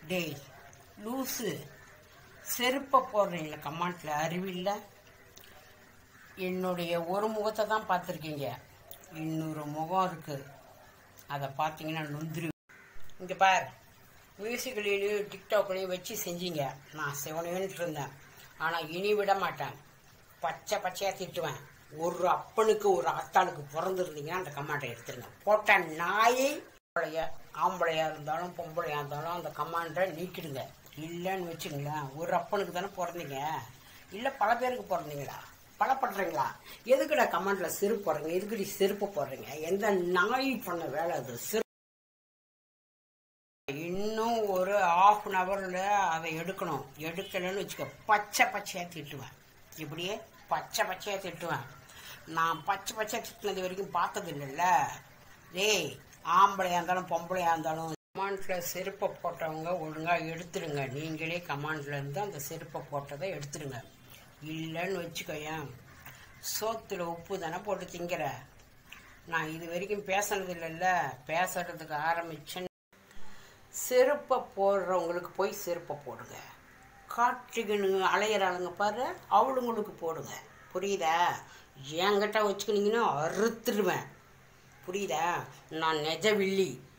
டேய் லூஸு செருப்பை போடுறீங்களா கமாண்டில் அறிவில்ல என்னுடைய ஒரு முகத்தை தான் பார்த்துருக்கீங்க இன்னொரு முகம் இருக்குது அதை பார்த்தீங்கன்னா நொந்துரு இங்கே பார் மியூசிக்கலையும் டிக்டாக்லையும் வச்சு செஞ்சீங்க நான் செவனேன்ட்டு இருந்தேன் ஆனால் இனி விட மாட்டேன் பச்சை பச்சையாக திட்டுவேன் ஒரு அப்பனுக்கு ஒரு அத்தாளுக்கு பிறந்திருந்தீங்கன்னா அந்த கமாண்டை எடுத்துருங்க போட்ட நாயை ஆம்பளைய ஆம்பளையா இருந்தாலும் பொம்பளையா இருந்தாலும் அந்த கமாண்டை நீக்கிடுங்க இல்லைன்னு வச்சுங்களேன் ஒரு அப்பனுக்கு தானே பிறந்தீங்க இல்லை பல பேருக்கு பிறந்தீங்களா பலப்படுறீங்களா எதுக்குடா கமாண்டில் செருப்பு போடுறீங்க எதுக்குடி செருப்பு போடுறீங்க எந்த நாய் பண்ண வேலை அது செருப்பு இன்னும் ஒரு ஆஃப் அன் ஹவரில் அதை எடுக்கணும் எடுக்கலைன்னு வச்சுக்க பச்சை பச்சையாக திட்டுவேன் இப்படியே பச்சை பச்சையாக திட்டுவேன் நான் பச்சை பச்சை திட்டினது வரைக்கும் பார்த்தது இல்லைல்ல டேய் ஆம்பளையாக இருந்தாலும் பொம்பளையாக இருந்தாலும் கமாண்டில் செருப்பை போட்டவங்க ஒழுங்காக எடுத்துடுங்க நீங்களே கமாண்டில் இருந்து அந்த செருப்பை போட்டதை எடுத்துடுங்க இல்லைன்னு வச்சுக்கோயேன் சோத்துல உப்பு தானே போட்டு திங்கிற நான் இது வரைக்கும் பேசினது இல்லைல்ல பேசுறதுக்கு ஆரம்பிச்சேன் செருப்பை போடுறவங்களுக்கு போய் செருப்பை போடுங்க காட்டுக்குன்னு அலையிறாளுங்க பாரு அவளுங்களுக்கு போடுங்க புரியுதா என்கிட்ட வச்சுக்கினீங்கன்னா அறுத்துடுவேன் புரியுதா நான் நெஜ வில்லி